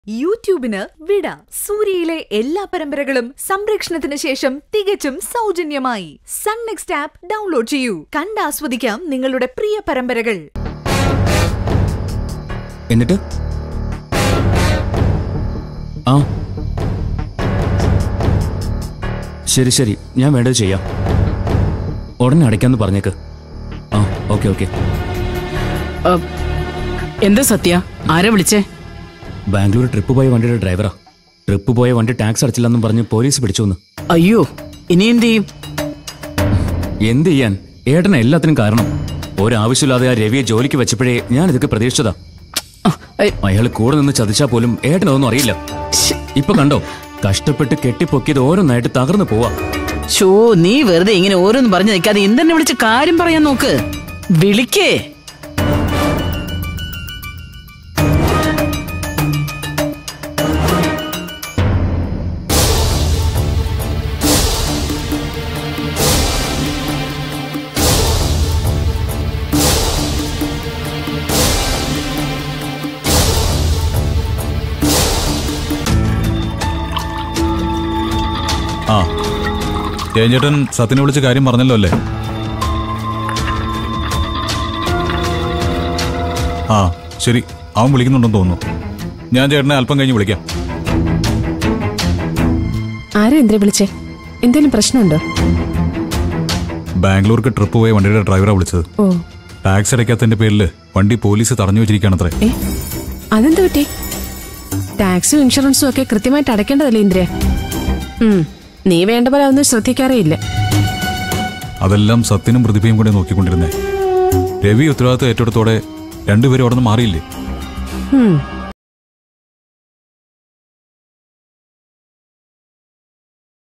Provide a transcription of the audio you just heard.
യൂട്യൂബിന് വിട സൂര്യയിലെ എല്ലാ പരമ്പരകളും സംരക്ഷണത്തിന് ശേഷം തികച്ചും സൗജന്യമായി സൺ നെക്സ്റ്റ് ആപ്പ് ഡൗൺലോഡ് ചെയ്യൂ കണ്ടാസ്വദിക്കാം നിങ്ങളുടെ പ്രിയ പരമ്പരകൾ എന്നിട്ട് ആ ശരി ശരി ഞാൻ വേണ്ടത് ചെയ്യാം ഉടനെ അടയ്ക്കാന്ന് പറഞ്ഞേക്ക് ആ ഓക്കെ ഓക്കെ അ, എന്താ സത്യ ആരാ വിളിച്ചേ ബാംഗ്ലൂർ ട്രിപ്പ് പോയ വണ്ടിയുടെ ഡ്രൈവറാ ട്രിപ്പ് പോയ വണ്ടി ടാക്സ് അടച്ചില്ലെന്നും പറഞ്ഞ് പോലീസ് പിടിച്ചു അയ്യോ ഇനി എന്ത് ചെയ്യും എന്ത് ചെയ്യാൻ ഏട്ടനെ എല്ലാത്തിനും കാരണം ഒരാവശ്യമില്ലാതെ ആ രവിയെ ജോലിക്ക് വെച്ചപ്പോഴേ ഞാൻ ഇതൊക്കെ പ്രതീക്ഷിച്ചതാ അ, ഐ, അയാൾ കൂടെ നിന്ന് ചതിച്ചാ പോലും ഏട്ടനതൊന്നും അറിയില്ല ശ്ശ്, ഇപ്പൊ കണ്ടോ കഷ്ടപ്പെട്ട് കെട്ടിപ്പൊക്കിയത് ഓരോന്നായിട്ട് തകർന്നു പോവാ ശോ നീ വെറുതെ ഇങ്ങനെ ഓരോന്ന് പറഞ്ഞു നിൽക്കാതെ എന്തെന്നെ വിളിച്ച് കാര്യം പറയാൻ നോക്ക് വിളിക്കേ ആ ജയൻചേട്ടൻ സത്യനെ വിളിച്ച് കാര്യം പറഞ്ഞല്ലോ അല്ലേ ആ ശരി അവൻ വിളിക്കുന്നുണ്ടെന്ന് തോന്നുന്നു ഞാൻ ചേട്ടനെ അല്പം കഴിഞ്ഞ് വിളിക്കാം ആരാ എന്തിനെ വിളിച്ചേ എന്തേലും പ്രശ്നമുണ്ടോ ബാംഗ്ലൂർക്ക് ട്രിപ്പ് പോയ വണ്ടിയുടെ ഡ്രൈവറാ വിളിച്ചത് ഓ ടാക്സ് അടയ്ക്കാത്തതിന്റെ പേരിൽ വണ്ടി പോലീസ് തടഞ്ഞു വെച്ചിരിക്കുകയാണത്രേ ഏ അതെന്താ പറ്റി ടാക്സും ഇൻഷുറൻസും ഒക്കെ കൃത്യമായിട്ട് അടയ്ക്കേണ്ടതല്ലേ ഇന്ദ്ര ഉം നീ വേണ്ട പോലെ അതൊന്നും ശ്രദ്ധിക്കാറേ ഇല്ല അതെല്ലാം സത്യനും പ്രതിഭയും കൂടെ നോക്കിക്കൊണ്ടിരുന്നേ രവി ഉത്തരവാദിത്വം ഏറ്റെടുത്തോടെ രണ്ടുപേരും അവിടെ നിന്ന് മാറിയില്ലേ ഉം